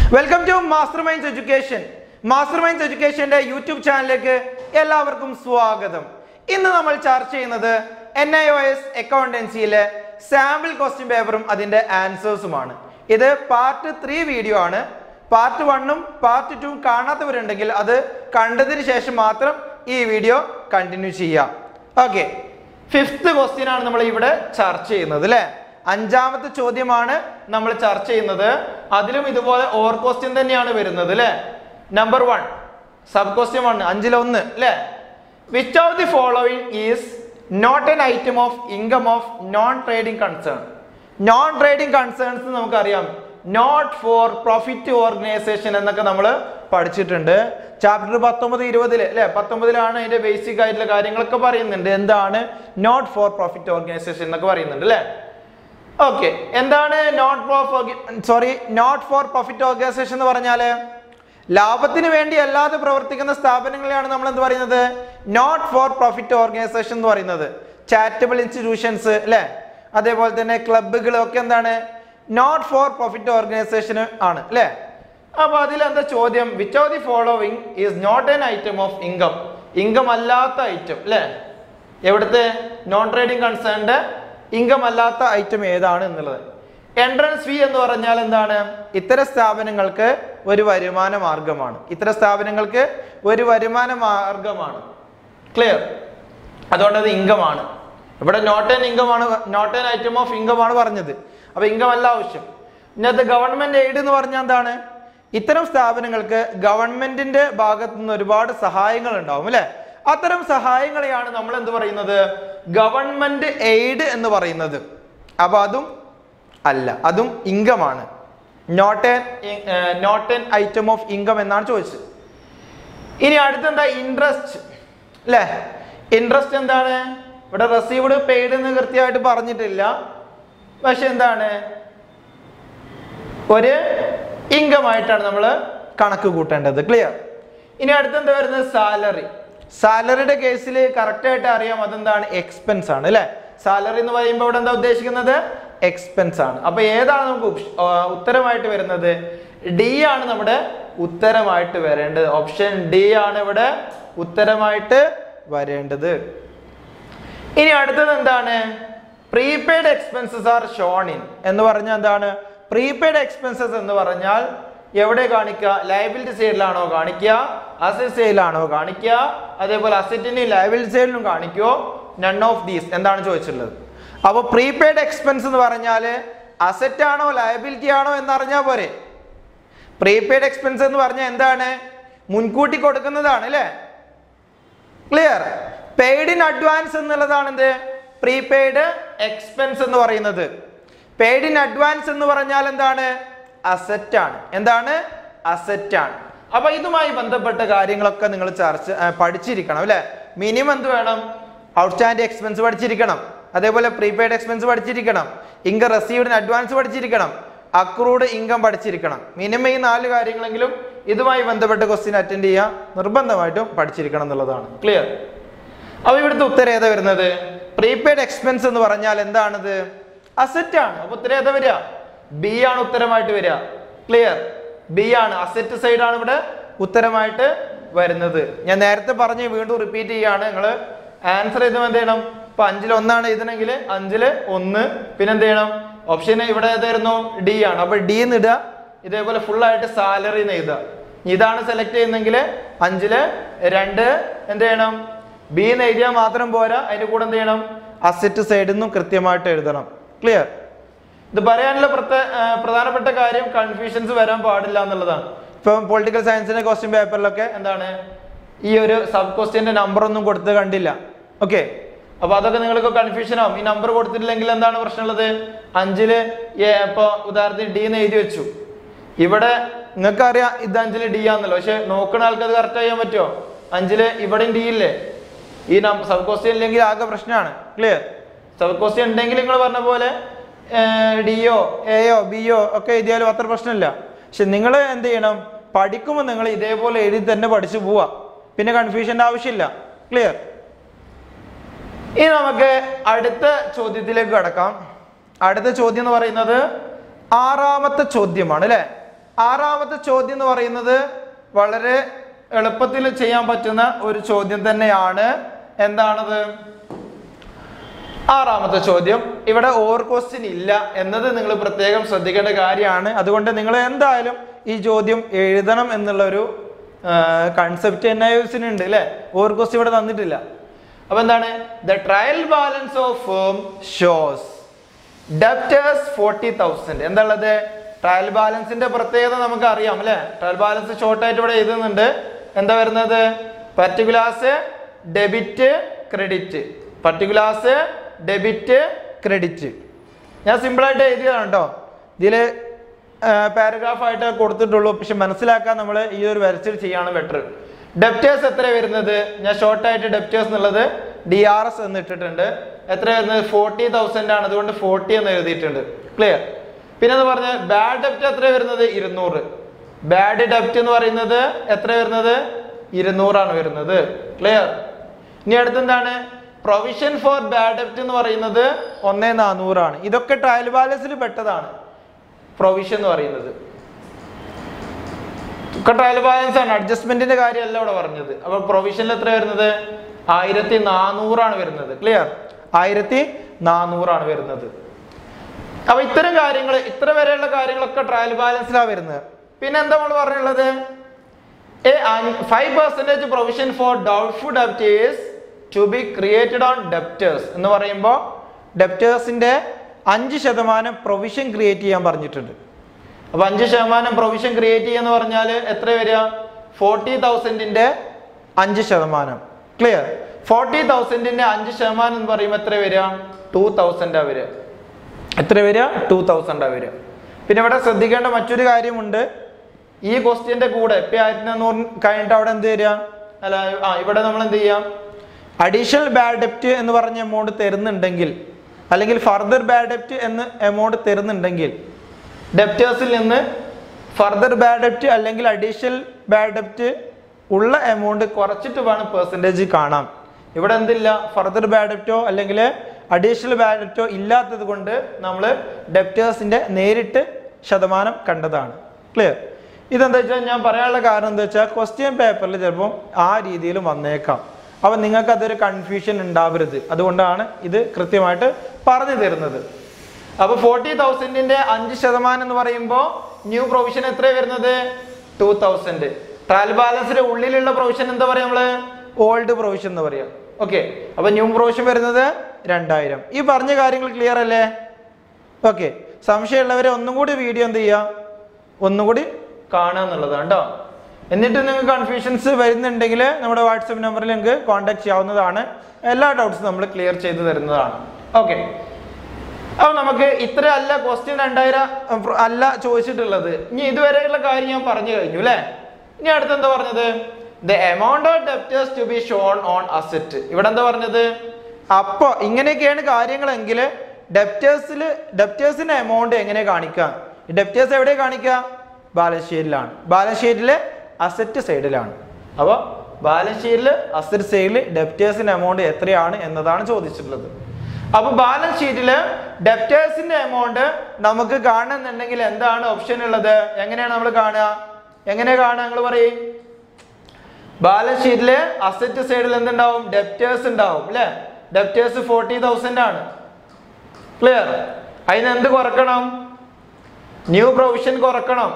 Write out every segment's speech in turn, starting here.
welcome to master minds education master minds എഡ്യൂക്കേഷന്റെ YouTube ചാനലിലേക്ക് എല്ലാവർക്കും സ്വാഗതം ഇന്ന് നമ്മൾ ചർച്ച ചെയ്യുന്നത് എൻ ഐ ഒ എസ് അക്കൗണ്ടൻസിയിലെ സാമ്പിൾ ക്വസ്റ്റ്യൻ പേപ്പറും അതിന്റെ ആൻസേഴ്സുമാണ് ഇത് പാർട്ട് ത്രീ വീഡിയോ ആണ് പാർട്ട് വണ്ണും പാർട്ട് ടു കാണാത്തവരുണ്ടെങ്കിൽ അത് കണ്ടതിന് ശേഷം മാത്രം ഈ വീഡിയോ കണ്ടിന്യൂ ചെയ്യാം ഓക്കെ ഫിഫ്ത്ത് ക്വസ്റ്റ്യൻ ആണ് നമ്മൾ ഇവിടെ ചർച്ച ചെയ്യുന്നത് അല്ലേ അഞ്ചാമത്തെ ചോദ്യമാണ് നമ്മൾ ചർച്ച ചെയ്യുന്നത് അതിലും ഇതുപോലെ ഓവർ ക്വസ്റ്റ്യൻ തന്നെയാണ് വരുന്നത് അല്ലേ number one sub question one അഞ്ചിലൊന്ന് അല്ലേ which of the following is not an item of income of non trading concern non trading concerns നമുക്കറിയാം നോട്ട് ഫോർ പ്രോഫിറ്റ് ഓർഗനൈസേഷൻ എന്നൊക്കെ നമ്മൾ പഠിച്ചിട്ടുണ്ട് ചാപ്റ്റർ പത്തൊമ്പത് ഇരുപതില് അല്ലെ പത്തൊമ്പതിലാണ് അതിന്റെ ബേസിക് ആയിട്ടുള്ള കാര്യങ്ങളൊക്കെ പറയുന്നുണ്ട് എന്താണ് നോട്ട് ഫോർ പ്രോഫിറ്റ് ഓർഗനൈസേഷൻ എന്നൊക്കെ പറയുന്നുണ്ട് അല്ലേ ഓക്കെ എന്താണ് not for sorry not for profit organisation എന്ന് പറഞ്ഞാല് ലാഭത്തിന് വേണ്ടി അല്ലാതെ പ്രവർത്തിക്കുന്ന സ്ഥാപനങ്ങളെയാണ് നമ്മൾ എന്ത് പറയുന്നത് നോട്ട് ഫോർ പ്രോഫിറ്റ് ഓർഗനൈസേഷൻ എന്ന് പറയുന്നത് ചാരിറ്റബിൾ ഇൻസ്റ്റിറ്റ്യൂഷൻസ് അല്ലെ അതേപോലെ തന്നെ ക്ലബുകൾ ഒക്കെ എന്താണ് നോട്ട് ഫോർ പ്രോഫിറ്റ് ഓർഗനൈസേഷൻ ആണ് അല്ലെ അപ്പൊ അതിൽ എന്താ ചോദ്യം which of the following is not an item of income income അല്ലാത്ത ഐറ്റം അല്ലെ എവിടുത്തെ നോൺ ട്രേഡിംഗ് കൺസേൺഡ് ഇൻകം അല്ലാത്ത ഐറ്റം ഏതാണ് എന്നുള്ളത് എൻട്രൻസ് ഫീ എന്ന് പറഞ്ഞാൽ എന്താണ് ഇത്തരം സ്ഥാപനങ്ങൾക്ക് ഒരു വരുമാന മാർഗമാണ് ഇത്തരം സ്ഥാപനങ്ങൾക്ക് ഒരു വരുമാന മാർഗമാണ് ക്ലിയർ അതുകൊണ്ട് അത് ഇൻകം ആണ് ഇവിടെ നോട്ട് ആൻ ഇൻകം ആണ് not an item of income ആണ് പറഞ്ഞത് അപ്പൊ ഇൻകം അല്ല ആവശ്യം ഇന്നത്തെ ഗവൺമെന്റ് എയ്ഡ് എന്ന് പറഞ്ഞാൽ എന്താണ് ഇത്തരം സ്ഥാപനങ്ങൾക്ക് ഗവൺമെന്റിന്റെ ഭാഗത്തു നിന്ന് ഒരുപാട് സഹായങ്ങൾ ഉണ്ടാവും അല്ലെ അത്തരം സഹായങ്ങളെയാണ് നമ്മൾ എന്ത് പറയുന്നത് ഗവൺമെന്റ് എയ്ഡ് എന്ന് പറയുന്നത് അപ്പൊ അതും അല്ല അതും ഇൻകം ആണ് not an not an item of income എന്നാണ് ചോദിച്ചത് ഇനി അടുത്തെന്താ ഇൻട്രസ്റ്റ് അല്ലേ ഇൻട്രസ്റ്റ് എന്താണ് ഇവിടെ റെസീവ്ഡ് പെയ്ഡ് എന്ന് കൃത്യമായിട്ട് പറഞ്ഞിട്ടില്ല പക്ഷെ എന്താണ് ഒരു ഇൻകം ആയിട്ടാണ് നമ്മൾ കണക്ക് കൂട്ടേണ്ടത് ക്ലിയർ ഇനി അടുത്തെന്താ വരുന്നത് സാലറി സാലറിയുടെ കേസിൽ കറക്റ്റ് ആയിട്ട് അറിയാം അതെന്താണ് എക്സ്പെൻസ് ആണ് അല്ലെ സാലറി എന്ന് പറയുമ്പോൾ ഇവിടെ എന്താ ഉദ്ദേശിക്കുന്നത് എക്സ്പെൻസ് ആണ് അപ്പൊ ഏതാണ് നമുക്ക് ഉപ്- ആ, ഉത്തരമായിട്ട് വരുന്നത് ഡി ആണ് നമ്മുടെ ഉത്തരമായിട്ട് വരേണ്ടത് ഓപ്ഷൻ ഡി ആണ് ഇവിടെ ഉത്തരമായിട്ട് വരേണ്ടത് ഇനി അടുത്തത് എന്താണ് prepaid expenses are shown in എന്ന് പറഞ്ഞാൽ എന്താണ് പ്രീപെയ്ഡ് എക്സ്പെൻസസ് എന്ന് പറഞ്ഞാൽ എവിടെ കാണിക്കുക ലയബിലിറ്റി സൈഡിലാണോ കാണിക്കുക അസറ്റ് സൈഡിലാണോ കാണിക്കുക അതേപോലെ അസറ്റിന് ലയബിലിറ്റി സൈഡിലും കാണിക്കുമോ നൺ ഓഫ് ദീസ് എന്താണ് ചോദിച്ചിട്ടുള്ളത് അപ്പോൾ പ്രീപെയ്ഡ് എക്സ്പെൻസ് എന്ന് പറഞ്ഞാൽ അസറ്റ് ആണോ ലയബിലിറ്റി ആണോ എന്നറിഞ്ഞാൽ പോരെ പ്രീപെയ്ഡ് എക്സ്പെൻസ് എന്ന് പറഞ്ഞാൽ എന്താണ് മുൻകൂട്ടി കൊടുക്കുന്നതാണ് അല്ലേ ക്ലിയർ പെയ്ഡ് ഇൻ അഡ്വാൻസ് എന്നുള്ളതാണ് എന്ത് പ്രീപെയ്ഡ് എക്സ്പെൻസ് എന്ന് പറയുന്നത് പെയ്ഡ് ഇൻ അഡ്വാൻസ് എന്ന് പറഞ്ഞാൽ എന്താണ് അസറ്റ് ആണ് എന്താണ് അസറ്റ് ആണ് അപ്പൊ ഇതുമായി ബന്ധപ്പെട്ട കാര്യങ്ങളൊക്കെ നിങ്ങൾ ചർച്ച ആ, പഠിച്ചിരിക്കണം അല്ലെ മിനിമം എന്ത് വേണം ഔട്ട്സ്റ്റാൻഡ് എക്സ്പെൻസ് പഠിച്ചിരിക്കണം അതേപോലെ പ്രീപെയ്ഡ് എക്സ്പെൻസ് പഠിച്ചിരിക്കണം ഇൻകം റെസീവ്ഡ് അഡ്വാൻസ് പഠിച്ചിരിക്കണം അക്രൂഡ് ഇൻകം പഠിച്ചിരിക്കണം മിനിമം ഈ നാല് കാര്യങ്ങളെങ്കിലും ഇതുമായി ബന്ധപ്പെട്ട ക്വസ്റ്റ്യൻ അറ്റൻഡ് ചെയ്യാൻ നിർബന്ധമായിട്ടും പഠിച്ചിരിക്കണം എന്നുള്ളതാണ് ക്ലിയർ അപ്പൊ ഇവിടുത്തെ ഉത്തരം ഏതാ വരുന്നത് പ്രീപെയ്ഡ് എക്സ്പെൻസ് എന്ന് പറഞ്ഞാൽ എന്താണിത് അസറ്റ് ആണ് അപ്പൊ ഉത്തരം ഏതാ വരിക ബി ആണ് ഉത്തരമായിട്ട് വരിക ക്ലിയർ ബി ആണ് അസറ്റ് സൈഡ് ആണ് ഇവിടെ ഉത്തരമായിട്ട് വരുന്നത് ഞാൻ നേരത്തെ പറഞ്ഞ് വീണ്ടും റിപ്പീറ്റ് ചെയ്യാണ് നിങ്ങൾ ആൻസർ ചെയ്തും എന്ത് ചെയ്യണം ഇപ്പൊ അഞ്ചിൽ ഒന്നാണ് എഴുതണമെങ്കിൽ അഞ്ചില് ഒന്ന് പിന്നെ എന്ത് ചെയ്യണം ഓപ്ഷൻ ഇവിടെ ഏതായിരുന്നു ഡി ആണ് അപ്പൊ ഡി എന്ന് ഇടുക ഇതേപോലെ full ആയിട്ട് സാലറി എന്ന് എഴുതുക ഇതാണ് സെലക്ട് ചെയ്യുന്നെങ്കിൽ അഞ്ചില് രണ്ട് എന്ത് ചെയ്യണം ബി എന്ന് എഴുതിയാൽ മാത്രം പോരാ അതിന്റെ കൂടെ എന്ത് ചെയ്യണം അസറ്റ് സൈഡിൽ നിന്നും കൃത്യമായിട്ട് എഴുതണം ക്ലിയർ ഇത് പറയാനുള്ള പ്രത്യേക പ്രധാനപ്പെട്ട കാര്യം കൺഫ്യൂഷൻസ് വരാൻ പാടില്ല എന്നുള്ളതാണ് ഇപ്പം പൊളിറ്റിക്കൽ സയൻസിന്റെ ക്വസ്റ്റ്യൻ പേപ്പറിലൊക്കെ എന്താണ് ഈ ഒരു സബ് ക്വസ്റ്റ്യന്റെ നമ്പർ ഒന്നും കൊടുത്ത് കണ്ടില്ല ഓക്കെ അപ്പൊ അതൊക്കെ നിങ്ങൾക്ക് കൺഫ്യൂഷൻ ആവും ഈ നമ്പർ കൊടുത്തിട്ടില്ലെങ്കിൽ എന്താണ് പ്രശ്നമുള്ളത് അഞ്ചില് എ ഇപ്പൊ ഉദാഹരണത്തിന് ഡി എന്ന് എഴുതി വെച്ചു ഇവിടെ നിങ്ങൾക്ക് അറിയാം ഇത് അഞ്ചില് ഡി ആണെന്നല്ലോ പക്ഷെ നോക്കുന്ന ആൾക്ക് അത് കറക്റ്റ് ചെയ്യാൻ പറ്റുമോ അഞ്ചില് ഇവിടെയും ഡി ഇല്ലേ ഈ സബ് ക്വസ്റ്റ്യൻ ഇല്ലെങ്കിൽ ആകെ പ്രശ്നമാണ് ക്ലിയർ സബ് ക്വസ്റ്റ്യൻ ഉണ്ടെങ്കിൽ നിങ്ങൾ പറഞ്ഞ പോലെ ഡിയോ എയോ ബിയോ ഒക്കെ എഴുതിയാലും അത്ര പ്രശ്നമില്ല പക്ഷെ നിങ്ങൾ എന്ത് ചെയ്യണം പഠിക്കുമ്പോൾ നിങ്ങൾ ഇതേപോലെ എഴുതി തന്നെ പഠിച്ചു പോവാ പിന്നെ കൺഫ്യൂഷൻ്റെ ആവശ്യമില്ല ക്ലിയർ ഇനി നമുക്ക് അടുത്ത ചോദ്യത്തിലേക്ക് കടക്കാം അടുത്ത ചോദ്യം എന്ന് പറയുന്നത് ആറാമത്തെ ചോദ്യമാണ് അല്ലെ ആറാമത്തെ ചോദ്യം എന്ന് പറയുന്നത് വളരെ എളുപ്പത്തിൽ ചെയ്യാൻ പറ്റുന്ന ഒരു ചോദ്യം തന്നെയാണ് എന്താണത് ആറാമത്തെ ചോദ്യം ഇവിടെ ഓവർ ക്വസ്റ്റ്യൻ ഇല്ല എന്നത് നിങ്ങൾ പ്രത്യേകം ശ്രദ്ധിക്കേണ്ട കാര്യമാണ് അതുകൊണ്ട് നിങ്ങൾ എന്തായാലും ഈ ചോദ്യം എഴുതണം എന്നുള്ളൊരു കൺസെപ്റ്റ് എൻ ഐ ഉണ്ട് അല്ലേ ഓവർ ക്വസ്റ്റ്യൻ ഇവിടെ തന്നിട്ടില്ല അപ്പൊ എന്താണ് the trial balance of firm shows debtors forty thousand എന്താണുള്ളത് ട്രയൽ ബാലൻസിന്റെ പ്രത്യേകത നമുക്ക് അറിയാം അല്ലെ ട്രയൽ ബാലൻസ് ഷോർട്ട് ആയിട്ട് ഇവിടെ എഴുതുന്നുണ്ട് എന്താ വരുന്നത് particulars debit credit particulars debit credit ഞാൻ സിമ്പിളായിട്ട് എഴുതിയതാണ് കേട്ടോ ഇതിൽ പാരഗ്രാഫ് ആയിട്ട് കൊടുത്തിട്ടുള്ളൂ പക്ഷെ മനസ്സിലാക്കാൻ നമ്മൾ ഈ ഒരു വരച്ചിൽ ചെയ്യാണ് ബെറ്റർ ഡെപ്റ്റേഴ്സ് എത്ര വരുന്നത് ഞാൻ ഷോർട്ടായിട്ട് ഡെപ്റ്റേഴ്സ് എന്നുള്ളത് ഡി ആർ എസ് എന്ന് ഇട്ടിട്ടുണ്ട് എത്ര വരുന്നത് ഫോർട്ടി തൗസൻഡ് ആണ് അതുകൊണ്ട് ഫോർട്ടി എന്ന് എഴുതിയിട്ടുണ്ട് ക്ലിയർ പിന്നെ എന്ന് പറഞ്ഞാൽ ബാഡ് ഡെപ്റ്റ് എത്ര വരുന്നത് ഇരുന്നൂറ് ബാഡ് ഡെപ്റ്റ് എന്ന് പറയുന്നത് എത്ര വരുന്നത് ഇരുന്നൂറാണ് വരുന്നത് ക്ലിയർ ഇനി അടുത്തെന്താണ് പ്രൊവിഷൻ ഫോർ ബാഡ് ഡെപ്റ്റ് എന്ന് പറയുന്നത് ഒന്നേ നാനൂറാണ് ഇതൊക്കെ ട്രയൽ ബാലൻസിൽ പെട്ടതാണ് പ്രൊവിഷൻ എന്ന് പറയുന്നത് ഒക്കെ ട്രയൽ ബാലൻസ് ആണ് അഡ്ജസ്റ്റ്മെന്റിന്റെ കാര്യമല്ല ഇവിടെ പറഞ്ഞത് അപ്പൊ പ്രൊവിഷനിൽ എത്ര വരുന്നത് ആയിരത്തി നാനൂറാണ് വരുന്നത് ക്ലിയർ ആയിരത്തി നാനൂറാണ് വരുന്നത് അപ്പൊ ഇത്തരം കാര്യങ്ങൾ ഇത്ര വരെയുള്ള കാര്യങ്ങളൊക്കെ ട്രയൽ ബാലൻസിലാണ് വരുന്നത് പിന്നെ എന്താ നമ്മൾ പറഞ്ഞുള്ളത് five percentage provision for doubtful debtors to be created on debtors എന്ന് പറയുമ്പോൾ ഡെപ്റ്റേഴ്സിന്റെ അഞ്ച് ശതമാനം പ്രൊവിഷൻ ക്രിയേറ്റ് ചെയ്യാൻ പറഞ്ഞിട്ടുണ്ട് അപ്പൊ അഞ്ച് ശതമാനം പ്രൊവിഷൻ ക്രിയേറ്റ് ചെയ്യാന്ന് പറഞ്ഞാൽ എത്ര വരിക ഫോർട്ടി തൗസൻഡിന്റെ അഞ്ച് ശതമാനം ക്ലിയർ ഫോർട്ടി തൗസൻഡിന്റെ അഞ്ച് ശതമാനം എന്ന് പറയുമ്പോൾ എത്ര വരിക ടൂ തൗസൻഡാ വരിക എത്ര വരിക ടൂ തൗസൻഡാ വരിക പിന്നെ ഇവിടെ ശ്രദ്ധിക്കേണ്ട മറ്റൊരു കാര്യമുണ്ട് ഈ ക്വസ്റ്റ്യന്റെ കൂടെ ഇപ്പൊ ആയിരത്തി നാനൂറ് കഴിഞ്ഞിട്ട് അവിടെ എന്ത് വരിക അല്ല ആ ഇവിടെ നമ്മൾ എന്ത് ചെയ്യാം അഡീഷണൽ ബാഡ് ഡെപ്റ്റ് എന്ന് പറഞ്ഞ എമൗണ്ട് തരുന്നുണ്ടെങ്കിൽ അല്ലെങ്കിൽ ഫർദർ ബാഡ് ഡെപ്റ്റ് എന്ന് എമൗണ്ട് തരുന്നുണ്ടെങ്കിൽ ഡെപ്റ്റേഴ്സിൽ നിന്ന് ഫർദർ ബാഡ് ഡെപ്റ്റ് അല്ലെങ്കിൽ അഡീഷണൽ ബാഡ് ഡെപ്റ്റ് ഉള്ള എമൗണ്ട് കുറച്ചിട്ട് വേണം പെർസെൻറ്റേജ് കാണാം ഇവിടെ എന്തില്ല ഫർദർ ബാഡ് ഡെപ്റ്റോ അല്ലെങ്കിൽ അഡീഷണൽ ബാഡ് ഡെപ്റ്റോ ഇല്ലാത്തത് കൊണ്ട് നമ്മൾ ഡെപ്റ്റേഴ്സിന്റെ നേരിട്ട് ശതമാനം കണ്ടതാണ് ക്ലിയർ ഇതെന്താ വെച്ചാൽ ഞാൻ പറയാനുള്ള കാരണം എന്താ വെച്ചാൽ ക്വസ്റ്റ്യൻ പേപ്പറിൽ ചിലപ്പോൾ ആ രീതിയിൽ വന്നേക്കാം അപ്പം നിങ്ങൾക്ക് അതൊരു കൺഫ്യൂഷൻ ഉണ്ടാവരുത് അതുകൊണ്ടാണ് ഇത് കൃത്യമായിട്ട് പറഞ്ഞു തരുന്നത് അപ്പൊ ഫോർട്ടി തൗസൻഡിന്റെ അഞ്ച് ശതമാനം എന്ന് പറയുമ്പോൾ ന്യൂ പ്രൊവിഷൻ എത്ര വരുന്നത് ടൂ തൗസൻഡ് ട്രയൽ ബാലൻസിന്റെ ഉള്ളിലുള്ള പ്രൊവിഷൻ എന്താ പറയാ നമ്മള് ഓൾഡ് പ്രൊവിഷൻ എന്ന് പറയാം ഓക്കെ അപ്പൊ ന്യൂ പ്രൊവിഷൻ വരുന്നത് രണ്ടായിരം ഈ പറഞ്ഞ കാര്യങ്ങൾ ക്ലിയർ അല്ലേ ഓക്കെ സംശയമുള്ളവരെ ഒന്നും കൂടി വീഡിയോ എന്ത് ചെയ്യുക ഒന്നും കൂടി കാണുക എന്നുള്ളതാണ് കേട്ടോ എന്നിട്ട് നിങ്ങൾക്ക് കൺഫ്യൂഷൻസ് വരുന്നുണ്ടെങ്കിൽ നമ്മുടെ വാട്സപ്പ് നമ്പറിൽ നിങ്ങൾക്ക് കോൺടാക്ട് ചെയ്യാവുന്നതാണ് എല്ലാ ഡൗട്ട്സും നമ്മൾ ക്ലിയർ ചെയ്ത് തരുന്നതാണ് ഓക്കെ അപ്പൊ നമുക്ക് ഇത്ര അല്ല ക്വസ്റ്റ്യൻ രണ്ടായിരം അഹ് അല്ല ചോദിച്ചിട്ടുള്ളത് ഇനി ഇതുവരെയുള്ള കാര്യം ഞാൻ പറഞ്ഞു കഴിഞ്ഞു അല്ലേ ഇനി അടുത്ത് എന്താ പറഞ്ഞത് the amount of debtors to be shown on asset ഇവിടെ എന്താ പറഞ്ഞത് അപ്പൊ ഇങ്ങനെയൊക്കെയാണ് കാര്യങ്ങളെങ്കിൽ ഡെപ്റ്റേഴ്സിൽ ഡെപ്റ്റേഴ്സിന്റെ എമൗണ്ട് എങ്ങനെ കാണിക്കാം ഡെപ്റ്റേഴ്സ് എവിടെ കാണിക്കുക ബാലൻസ് ഷീറ്റിലാണ് ബാലൻസ് ഷീറ്റിലെ അസറ്റ് സൈഡിലാണ് അപ്പോൾ ബാലൻസ് ഷീറ്റിൽ അസറ്റ് സൈഡിൽ ഡെപ്റ്റേഴ്സിന്റെ എമൗണ്ട് എത്രയാണ് എന്നതാണ് ചോദിച്ചിട്ടുള്ളത് അപ്പൊ ബാലൻസ് ഷീറ്റിൽ ഡെപ്റ്റേഴ്സിന്റെ എമൗണ്ട് നമുക്ക് കാണുന്നുണ്ടെങ്കിൽ എന്താണ് ഓപ്ഷൻ ഉള്ളത് എങ്ങനെയാണ് നമ്മൾ കാണുക എങ്ങനെ കാണുക നിങ്ങൾ പറയും ബാലൻസ് ഷീറ്റില് അസറ്റ് സൈഡിൽ എന്തുണ്ടാവും ഡെപ്റ്റേഴ്സ് ഉണ്ടാവും അല്ലെ ഡെപ്റ്റേഴ്സ് ഫോർട്ടി തൗസൻഡ് ആണ് ക്ലിയർ അതിന് എന്ത് കുറക്കണം ന്യൂ പ്രൊവിഷൻ കുറക്കണം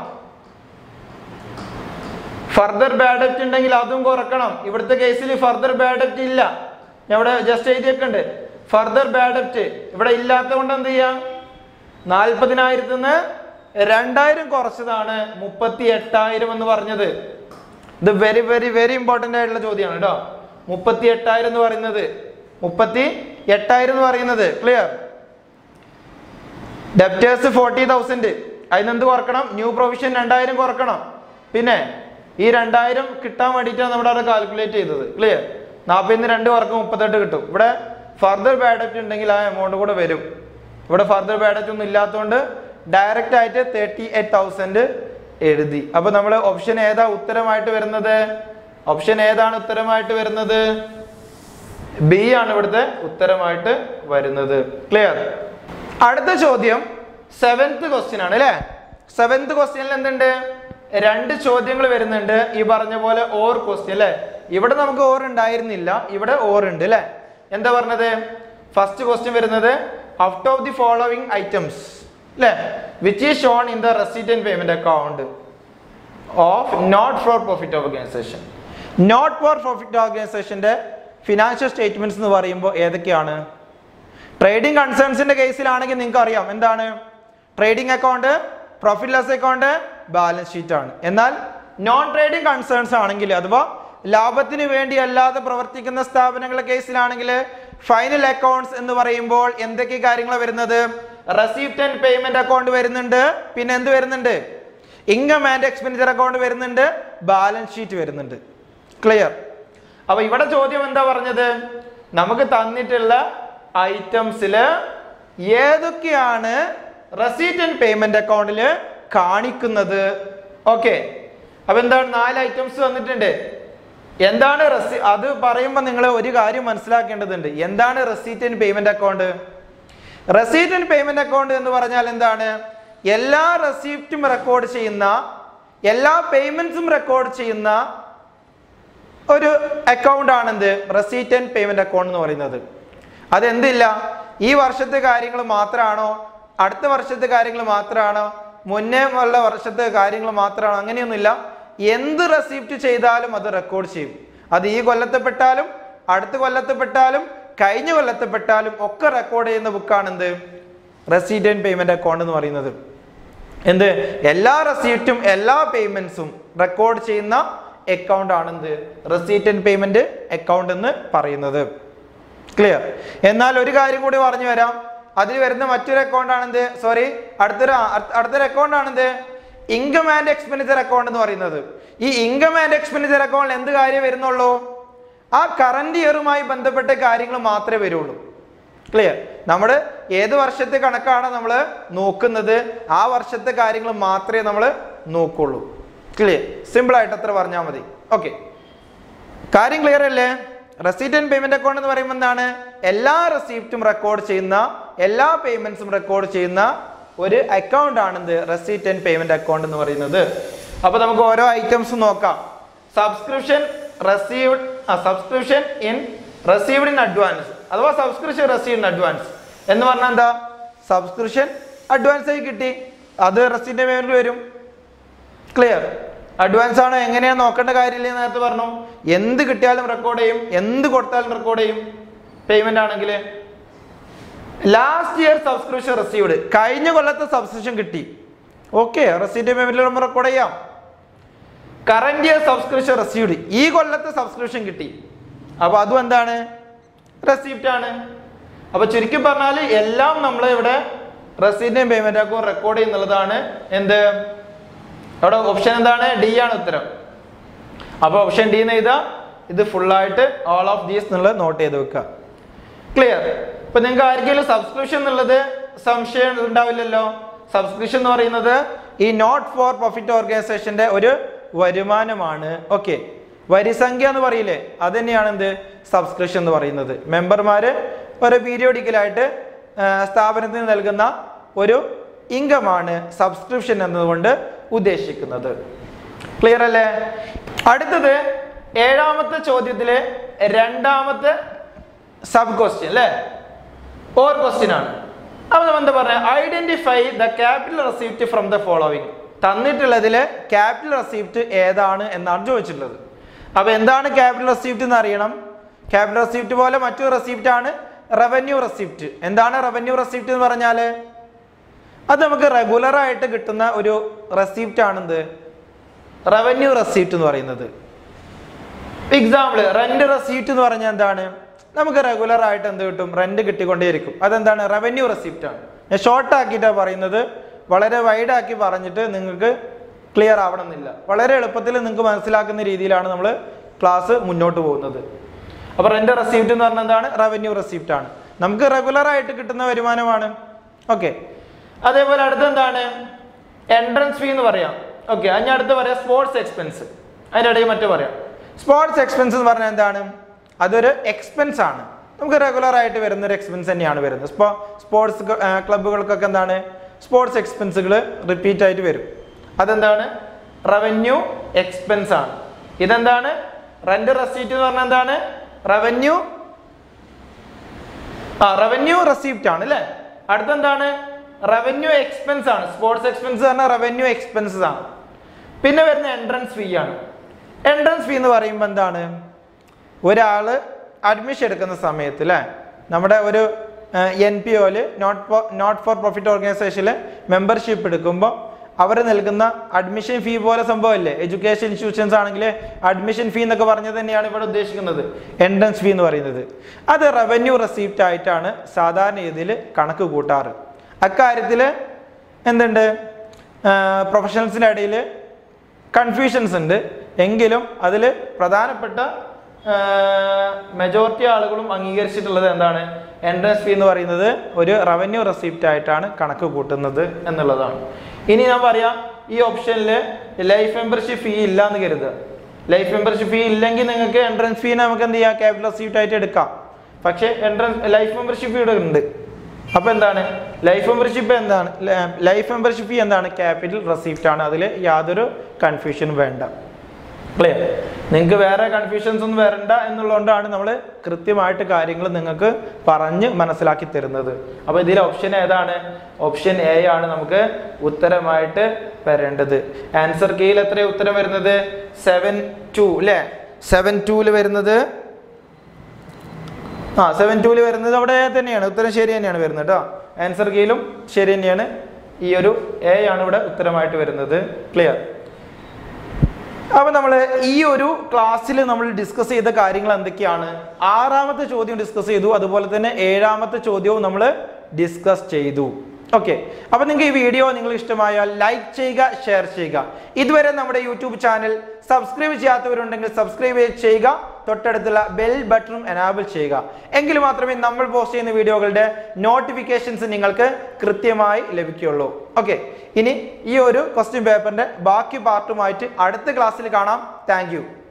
ഫർദർ ബാഡ് ഡെപ്റ്റ് ഉണ്ടെങ്കിൽ അതും കുറക്കണം ഇവിടുത്തെ കേസിൽ ഫർദർ ബാഡ് ഡെപ്റ്റ് ഇല്ല ഞാൻ ഇവിടെ ജസ്റ്റ് എഴുതിയൊക്കെ ഫർദർ ബാഡ് ഡെപ്റ്റ് ഇവിടെ ഇല്ലാത്ത കൊണ്ട് എന്ത് ചെയ്യാം നാൽപ്പതിനായിരത്തിൽ നിന്ന് രണ്ടായിരം കുറച്ചതാണ് മുപ്പത്തി എട്ടായിരം എന്ന് പറഞ്ഞത് ഇത് വെരി വെരി വെരി ഇമ്പോർട്ടൻ്റ് ആയിട്ടുള്ള ചോദ്യമാണ് കേട്ടോ മുപ്പത്തി എട്ടായിരം എന്ന് പറയുന്നത് മുപ്പത്തി എട്ടായിരം എന്ന് പറയുന്നത് ക്ലിയർ ഡെപ്റ്റേഴ്സ് ഫോർട്ടി തൗസൻഡ് അതിനെന്ത് കുറക്കണം ന്യൂ പ്രൊവിഷൻ രണ്ടായിരം കുറക്കണം പിന്നെ ഈ രണ്ടായിരം കിട്ടാൻ വേണ്ടിയിട്ടാണ് നമ്മുടെ അവിടെ കാൽക്കുലേറ്റ് ചെയ്തത് ക്ലിയർ നാൽപ്പതിന് രണ്ട് കുറക്കും മുപ്പത്തെട്ട് കിട്ടും ഇവിടെ ഫർദർ ബാഡറ്റ് ഉണ്ടെങ്കിൽ ആ എമൗണ്ട് കൂടെ വരും ഇവിടെ ഫർദർ ബാഡറ്റ് ഒന്നും ഇല്ലാത്തതുകൊണ്ട് ഡയറക്റ്റ് ആയിട്ട് തേർട്ടി എയ്റ്റ് തൗസൻഡ് എഴുതി അപ്പൊ നമ്മൾ ഓപ്ഷൻ ഏതാ ഉത്തരമായിട്ട് വരുന്നത് ഓപ്ഷൻ ഏതാണ് ഉത്തരമായിട്ട് വരുന്നത് ബി ആണ് ഇവിടുത്തെ ഉത്തരമായിട്ട് വരുന്നത് ക്ലിയർ അടുത്ത ചോദ്യം സെവൻത്ത് ക്വസ്റ്റ്യൻ ആണ് അല്ലേ സെവൻത് ക്വസ്റ്റ്യനിൽ എന്തുണ്ട് രണ്ട് ചോദ്യങ്ങൾ വരുന്നുണ്ട് ഈ പറഞ്ഞ പോലെ ഓർ ക്വസ്റ്റ്യൻ അല്ലേ ഇവിടെ നമുക്ക് ഓർ ഉണ്ടായിരുന്നില്ല ഇവിടെ ഓർ ഉണ്ട് അല്ലേ എന്താ പറഞ്ഞത് ഫസ്റ്റ് ക്വസ്റ്റ്യൻ വരുന്നത് out of the following items അല്ലേ which is shown in the receipt and payment account of not for profit organisation not for profit ഓർഗനൈസേഷന്റെ ഫിനാൻഷ്യൽ സ്റ്റേറ്റ്മെന്റ്സ് എന്ന് പറയുമ്പോൾ ഏതൊക്കെയാണ് ട്രേഡിംഗ് കൺസേൺസിന്റെ കേസിലാണെങ്കിൽ നിങ്ങൾക്ക് അറിയാം എന്താണ് trading account profit loss account balance sheet ആണ് എന്നാൽ നോൺ ട്രേഡിംഗ് കൺസേൺസ് ആണെങ്കിൽ അഥവാ ലാഭത്തിന് വേണ്ടി അല്ലാതെ പ്രവർത്തിക്കുന്ന സ്ഥാപനങ്ങളുടെ കേസിലാണെങ്കിൽ ഫൈനൽ അക്കൗണ്ട്സ് എന്ന് പറയുമ്പോൾ എന്തൊക്കെ കാര്യങ്ങൾ വരുന്നത് റെസിപ്റ്റ് ആൻഡ് പേയ്മെന്റ് അക്കൗണ്ട് വരുന്നുണ്ട് പിന്നെ എന്ത് വരുന്നുണ്ട് ഇൻകം ആൻഡ് എക്സ്പെൻഡിച്ചർ അക്കൗണ്ട് വരുന്നുണ്ട് ബാലൻസ് ഷീറ്റ് വരുന്നുണ്ട് ക്ലിയർ അപ്പൊ ഇവിടെ ചോദ്യം എന്താ പറഞ്ഞത് നമുക്ക് തന്നിട്ടുള്ള ഐറ്റംസിൽ ഏതൊക്കെയാണ് റെസീറ്റ് ആൻഡ് പേയ്മെന്റ് അക്കൗണ്ടിൽ കാണിക്കുന്നത് ഓക്കെ അപ്പൊ എന്താണ് നാല് ഐറ്റംസ് വന്നിട്ടുണ്ട് എന്താണ് റെസി അത് പറയുമ്പോൾ നിങ്ങൾ ഒരു കാര്യം മനസ്സിലാക്കേണ്ടതുണ്ട് എന്താണ് receipt and payment account receipt and payment account എന്ന് പറഞ്ഞാൽ എന്താണ് എല്ലാ റെസീപ്റ്റും റെക്കോർഡ് ചെയ്യുന്ന എല്ലാ പേയ്മെന്റ്സും റെക്കോർഡ് ചെയ്യുന്ന ഒരു അക്കൗണ്ട് ആണെന്ത് റെസീറ്റ് ആൻഡ് പേയ്മെന്റ് അക്കൗണ്ട് എന്ന് പറയുന്നത് അതെന്തില്ല ഈ വർഷത്തെ കാര്യങ്ങൾ മാത്രമാണോ അടുത്ത വർഷത്തെ കാര്യങ്ങൾ മാത്രമാണോ മുന്നേ ഉള്ള വർഷത്തെ കാര്യങ്ങൾ മാത്രമാണോ അങ്ങനെയൊന്നുമില്ല എന്ത് റെസിപ്റ്റ് ചെയ്താലും അത് റെക്കോർഡ് ചെയ്യും അത് ഈ കൊല്ലത്തെപ്പെട്ടാലും അടുത്ത കൊല്ലത്തെപ്പെട്ടാലും കഴിഞ്ഞ കൊല്ലത്തെപ്പെട്ടാലും ഒക്കെ റെക്കോർഡ് ചെയ്യുന്ന ബുക്കാണ് എന്ത് റെസീറ്റ് ആൻഡ് പേയ്മെന്റ് അക്കൗണ്ട് എന്ന് പറയുന്നത് എന്ത് എല്ലാ റെസീപ്റ്റും എല്ലാ പേയ്മെന്റ്സും റെക്കോർഡ് ചെയ്യുന്ന അക്കൗണ്ട് ആണെന്ത് റെസീറ്റ് ആൻഡ് പേയ്മെന്റ് അക്കൗണ്ട് എന്ന് പറയുന്നത് ക്ലിയർ എന്നാൽ ഒരു കാര്യം കൂടി പറഞ്ഞു വരാം അതിൽ വരുന്ന മറ്റൊരു അക്കൗണ്ട് ആണെന്ത് സോറി അടുത്തൊരു അടുത്ത- അടുത്തൊരു അക്കൗണ്ട് ആണെന്ത് ഇൻകം ആൻഡ് എക്സ്പെൻഡിച്ചർ അക്കൗണ്ട് എന്ന് പറയുന്നത് ഈ ഇൻകം ആൻഡ് എക്സ്പെൻഡിച്ചർ അക്കൗണ്ടിൽ എന്ത് കാര്യം വരുന്നുള്ളൂ ആ കറന്റ് ഇയറുമായി ബന്ധപ്പെട്ട കാര്യങ്ങൾ മാത്രമേ വരുള്ളൂ ക്ലിയർ നമ്മൾ ഏത് വർഷത്തെ കണക്കാണ് നമ്മൾ നോക്കുന്നത് ആ വർഷത്തെ കാര്യങ്ങൾ മാത്രമേ നമ്മൾ നോക്കുള്ളൂ ക്ലിയർ സിമ്പിൾ ആയിട്ട് അത്ര പറഞ്ഞാൽ മതി ഓക്കെ കാര്യം ക്ലിയർ അല്ലേ റെസീറ്റ് ആൻഡ് പേയ്മെന്റ് അക്കൗണ്ട് എന്ന് പറയുമ്പോൾ എന്താണ് എല്ലാ റെസീപ്റ്റും റെക്കോർഡ് ചെയ്യുന്ന എല്ലാ പേയ്മെന്റ്സും റെക്കോർഡ് ചെയ്യുന്ന ഒരു അക്കൗണ്ട് ആണെന്ത് റെസീറ്റ് ആൻഡ് പേയ്മെന്റ് അക്കൗണ്ട് എന്ന് പറയുന്നത് അപ്പൊ നമുക്ക് ഓരോ ഐറ്റംസ് നോക്കാം subscription received subscription in received in advance അഥവാ സബ്സ്ക്രിപ്ഷൻ റെസീവ്ഡ് ഇൻ അഡ്വാൻസ് എന്ന് പറഞ്ഞാൽ എന്താ സബ്സ്ക്രിപ്ഷൻ അഡ്വാൻസ് ആയി കിട്ടി അത് റെസീറ്റ് പേയ്മെന്റ് വരും ക്ലിയർ അഡ്വാൻസ് ആണ് എങ്ങനെയാ നോക്കേണ്ട കാര്യമില്ല എന്ന് നേരത്തെ പറഞ്ഞു എന്ത് കിട്ടിയാലും റെക്കോർഡ് ചെയ്യും എന്ത് കൊടുത്താലും റെക്കോർഡ് ചെയ്യും പേയ്മെന്റ് ആണെങ്കിൽ ലാസ്റ്റ് ഇയർ സബ്സ്ക്രിപ്ഷൻ റിസീവ്ഡ് കഴിഞ്ഞ കൊല്ലത്തെ സബ്സ്ക്രിപ്ഷൻ കിട്ടി ഓക്കെ റെസീറ്റ് പേയ്മെന്റിൽ നമ്മൾ റെക്കോർഡ് ചെയ്യാം കറന്റ് ഇയർ സബ്സ്ക്രിപ്ഷൻ റിസീവ്ഡ് ഈ കൊല്ലത്തെ സബ്സ്ക്രിപ്ഷൻ കിട്ടി അപ്പൊ അതും എന്താണ് റെസീപ്റ്റ് ആണ് അപ്പൊ ചുരുക്കി പറഞ്ഞാൽ എല്ലാം നമ്മൾ ഇവിടെ റെസീറ്റിന്റെയും പേയ്മെന്റ് അക്കൗണ്ട് റെക്കോർഡ് ചെയ്യുന്നുള്ളതാണ് എന്ത് അവിടെ ഓപ്ഷൻ എന്താണ് ഡി ആണ് ഉത്തരം അപ്പൊ ഓപ്ഷൻ ഡി എന്ന് എഴുതാ ഇത് full ആയിട്ട് ഓൾ ഓഫ് ദീസ് എന്നുള്ളത് നോട്ട് ചെയ്ത് വെക്കുക ക്ലിയർ ഇപ്പൊ നിങ്ങൾക്ക് ആർക്കെങ്കിലും സബ്സ്ക്രിപ്ഷൻ എന്നുള്ളത് സംശയം ഉണ്ടാവില്ലല്ലോ സബ്സ്ക്രിപ്ഷൻ എന്ന് പറയുന്നത് ഈ നോട്ട് ഫോർ പ്രോഫിറ്റ് ഓർഗനൈസേഷന്റെ ഒരു വരുമാനമാണ് ഓക്കെ വരിസംഖ്യ എന്ന് പറയില്ലേ അത് തന്നെയാണ് എന്ത് സബ്സ്ക്രിപ്ഷൻ എന്ന് പറയുന്നത് മെമ്പർമാര് ഒരു പീരിയോഡിക്കലായിട്ട് സ്ഥാപനത്തിന് നൽകുന്ന ഒരു ഇൻകമാണ് സബ്സ്ക്രിപ്ഷൻ എന്നതുകൊണ്ട് ഉദ്ദേശിക്കുന്നത് ക്ലിയർ അല്ലേ അടുത്തത് ഏഴാമത്തെ ചോദ്യത്തിലെ രണ്ടാമത്തെ സബ് ക്വസ്റ്റ്യൻ അല്ലേ ഓർ ക്വസ്റ്റ്യൻ ആണ് അപ്പൊ നമ്മൾ എന്താ പറഞ്ഞ identify the capital receipt from the following തന്നിട്ടുള്ളതിൽ ക്യാപിറ്റൽ റെസിപ്റ്റ് ഏതാണ് എന്നാണ് ചോദിച്ചിട്ടുള്ളത് അപ്പൊ എന്താണ് ക്യാപിറ്റൽ റെസിപ്റ്റ് എന്ന് അറിയണം ക്യാപിറ്റൽ റെസിപ്റ്റ് പോലെ മറ്റൊരു റെസിപ്റ്റ് ആണ് റവന്യൂ റെസിപ്റ്റ് എന്താണ് റവന്യൂ റെസിപ്റ്റ് എന്ന് പറഞ്ഞാൽ അത് നമുക്ക് റെഗുലർ ആയിട്ട് കിട്ടുന്ന ഒരു റെസിപ്റ്റ് ആണെന്ത് റവന്യൂ റെസിപ്റ്റ് എന്ന് പറയുന്നത് എക്സാമ്പിൾ റെന്റ് റെസിപ്റ്റ് എന്ന് പറഞ്ഞാൽ എന്താണ് നമുക്ക് റെഗുലർ ആയിട്ട് എന്ത് കിട്ടും റെന്റ് കിട്ടിക്കൊണ്ടേയിരിക്കും അതെന്താണ് റവന്യൂ റെസിപ്റ്റ് ആണ് ഞാൻ ഷോർട്ട് ആക്കിയിട്ടാണ് പറയുന്നത് വളരെ വൈഡ് ആക്കി പറഞ്ഞിട്ട് നിങ്ങൾക്ക് ക്ലിയർ ആവണമെന്നില്ല വളരെ എളുപ്പത്തിൽ നിങ്ങൾക്ക് മനസ്സിലാക്കുന്ന രീതിയിലാണ് നമ്മൾ ക്ലാസ് മുന്നോട്ട് പോകുന്നത് അപ്പോൾ റെന്റ് റെസിപ്റ്റ് എന്ന് പറഞ്ഞാൽ എന്താണ് റവന്യൂ റെസിപ്റ്റ് ആണ് നമുക്ക് റെഗുലർ ആയിട്ട് കിട്ടുന്ന വരുമാനമാണ് ഓക്കെ അതേപോലെ അടുത്ത എന്താണ് എൻട്രൻസ് ഫീ എന്ന് പറയാം ഓക്കെ അതിന് അടുത്ത് പറയാം സ്പോർട്സ് എക്സ്പെൻസ് അതിൻ്റെ ഇടയിൽ മറ്റു പറയാം സ്പോർട്സ് എക്സ്പെൻസ് എന്ന് പറഞ്ഞാൽ എന്താണ് അതൊരു എക്സ്പെൻസ് ആണ് നമുക്ക് റെഗുലർ ആയിട്ട് വരുന്ന ഒരു എക്സ്പെൻസ് തന്നെയാണ് വരുന്നത് സ്പോ സ്പോർട്സ് ക്ലബ്ബുകൾക്കൊക്കെ എന്താണ് സ്പോർട്സ് എക്സ്പെൻസുകൾ റിപ്പീറ്റ് ആയിട്ട് വരും അതെന്താണ് റവന്യൂ എക്സ്പെൻസ് ആണ് ഇതെന്താണ് റെന്റ് റെസീറ്റ് എന്ന് പറഞ്ഞാൽ എന്താണ് റവന്യൂ ആ റവന്യൂ റെസീപ്റ്റ് ആണ് അല്ലേ അടുത്തെന്താണ് റവന്യൂ എക്സ്പെൻസ് ആണ് സ്പോർട്സ് എക്സ്പെൻസ് പറഞ്ഞാൽ റവന്യൂ എക്സ്പെൻസസ് ആണ് പിന്നെ വരുന്ന എൻട്രൻസ് ഫീ ആണ് എൻട്രൻസ് ഫീ എന്ന് പറയുമ്പോൾ എന്താണ് ഒരാൾ അഡ്മിഷൻ എടുക്കുന്ന സമയത്ത് അല്ലേ നമ്മുടെ ഒരു എൻ പി ഒയിൽ not for not for profit ഓർഗനൈസേഷനിൽ മെമ്പർഷിപ്പ് എടുക്കുമ്പോൾ അവർ നൽകുന്ന അഡ്മിഷൻ ഫീ പോലെ സംഭവമല്ലേ എഡ്യൂക്കേഷൻ ഇൻസ്റ്റിറ്റ്യൂഷൻസ് ആണെങ്കിൽ അഡ്മിഷൻ ഫീ എന്നൊക്കെ പറഞ്ഞത് തന്നെയാണ് ഇവിടെ ഉദ്ദേശിക്കുന്നത് എൻട്രൻസ് ഫീ എന്ന് പറയുന്നത് അത് റവന്യൂ റെസീപ്റ്റ് ആയിട്ടാണ് സാധാരണ രീതിയിൽ കണക്ക് കൂട്ടാറ് അക്കാര്യത്തിൽ എന്തുണ്ട് പ്രൊഫഷണൽസിൻ്റെ ഇടയിൽ കൺഫ്യൂഷൻസ് ഉണ്ട് എങ്കിലും അതിൽ പ്രധാനപ്പെട്ട മെജോറിറ്റി ആളുകളും അംഗീകരിച്ചിട്ടുള്ളത് എന്താണ് എൻട്രൻസ് ഫീ എന്ന് പറയുന്നത് ഒരു റവന്യൂ റെസിപ്റ്റ് ആയിട്ടാണ് കണക്ക് കൂട്ടുന്നത് എന്നുള്ളതാണ് ഇനി ഞാൻ പറയാം ഈ ഓപ്ഷനിൽ ലൈഫ് മെമ്പർഷിപ്പ് ഫീ ഇല്ല എന്ന് കരുതുക ലൈഫ് മെമ്പർഷിപ്പ് ഫീ ഇല്ലെങ്കിൽ നിങ്ങൾക്ക് എൻട്രൻസ് ഫീ നമുക്ക് എന്ത് ചെയ്യാം ക്യാപിറ്റൽ റെസിപ്റ്റ് ആയിട്ട് എടുക്കാം പക്ഷേ എൻട്രൻസ് ലൈഫ് മെമ്പർഷിപ്പ് ഫീ ഇവിടെ ഉണ്ട് അപ്പൊ എന്താണ് ലൈഫ് മെമ്പർഷിപ്പ് എന്താണ് ലൈഫ് മെമ്പർഷിപ്പ് ഫീ എന്താണ് ക്യാപിറ്റൽ റെസിപ്റ്റ് ആണ് അതിൽ യാതൊരു കൺഫ്യൂഷനും വേണ്ട ക്ലിയർ നിങ്ങൾക്ക് വേറെ കൺഫ്യൂഷൻസ് ഒന്നും വരണ്ട എന്നുള്ളതുകൊണ്ടാണ് നമ്മൾ കൃത്യമായിട്ട് കാര്യങ്ങൾ നിങ്ങൾക്ക് പറഞ്ഞ് മനസ്സിലാക്കി തരുന്നത് അപ്പോൾ ഇതിൽ ഓപ്ഷൻ ഏതാണ് ഓപ്ഷൻ എ ആണ് നമുക്ക് ഉത്തരമായിട്ട് വരേണ്ടത് ആൻസർ കീയിൽ എത്രയാണ് ഉത്തരം വരുന്നത് സെവൻ ടു അല്ലേ സെവൻ ടൂല് വരുന്നത് ആ സെവൻ ടൂല് വരുന്നത് അവിടെ തന്നെയാണ് ഉത്തരം ശരി തന്നെയാണ് വരുന്നത് കേട്ടോ ആൻസർ കീയിലും ശരി തന്നെയാണ് ഈ ഒരു എ ആണ് ഇവിടെ ഉത്തരമായിട്ട് വരുന്നത് ക്ലിയർ അപ്പൊ നമ്മൾ ഈ ഒരു ക്ലാസ്സിൽ നമ്മൾ ഡിസ്കസ് ചെയ്ത കാര്യങ്ങൾ എന്തൊക്കെയാണ് ആറാമത്തെ ചോദ്യം ഡിസ്കസ് ചെയ്തു അതുപോലെ തന്നെ ഏഴാമത്തെ ചോദ്യവും നമ്മൾ ഡിസ്കസ് ചെയ്തു ഓക്കെ അപ്പൊ നിങ്ങൾക്ക് ഈ വീഡിയോ നിങ്ങൾ ഇഷ്ടമായാൽ ലൈക്ക് ചെയ്യുക ഷെയർ ചെയ്യുക ഇതുവരെ നമ്മുടെ യൂട്യൂബ് ചാനൽ സബ്സ്ക്രൈബ് ചെയ്യാത്തവരുണ്ടെങ്കിൽ സബ്സ്ക്രൈബ് ചെയ്യുക തൊട്ടടുത്തുള്ള ബെൽ ബട്ടണും എനാബിൾ ചെയ്യുക എങ്കിൽ മാത്രമേ നമ്മൾ പോസ്റ്റ് ചെയ്യുന്ന വീഡിയോകളുടെ നോട്ടിഫിക്കേഷൻസ് നിങ്ങൾക്ക് കൃത്യമായി ലഭിക്കുകയുള്ളൂ ഓക്കെ ഇനി ഈ ഒരു ക്വസ്റ്റ്യൻ പേപ്പറിന്റെ ബാക്കി പാർട്ടുമായിട്ട് അടുത്ത ക്ലാസ്സിൽ കാണാം താങ്ക്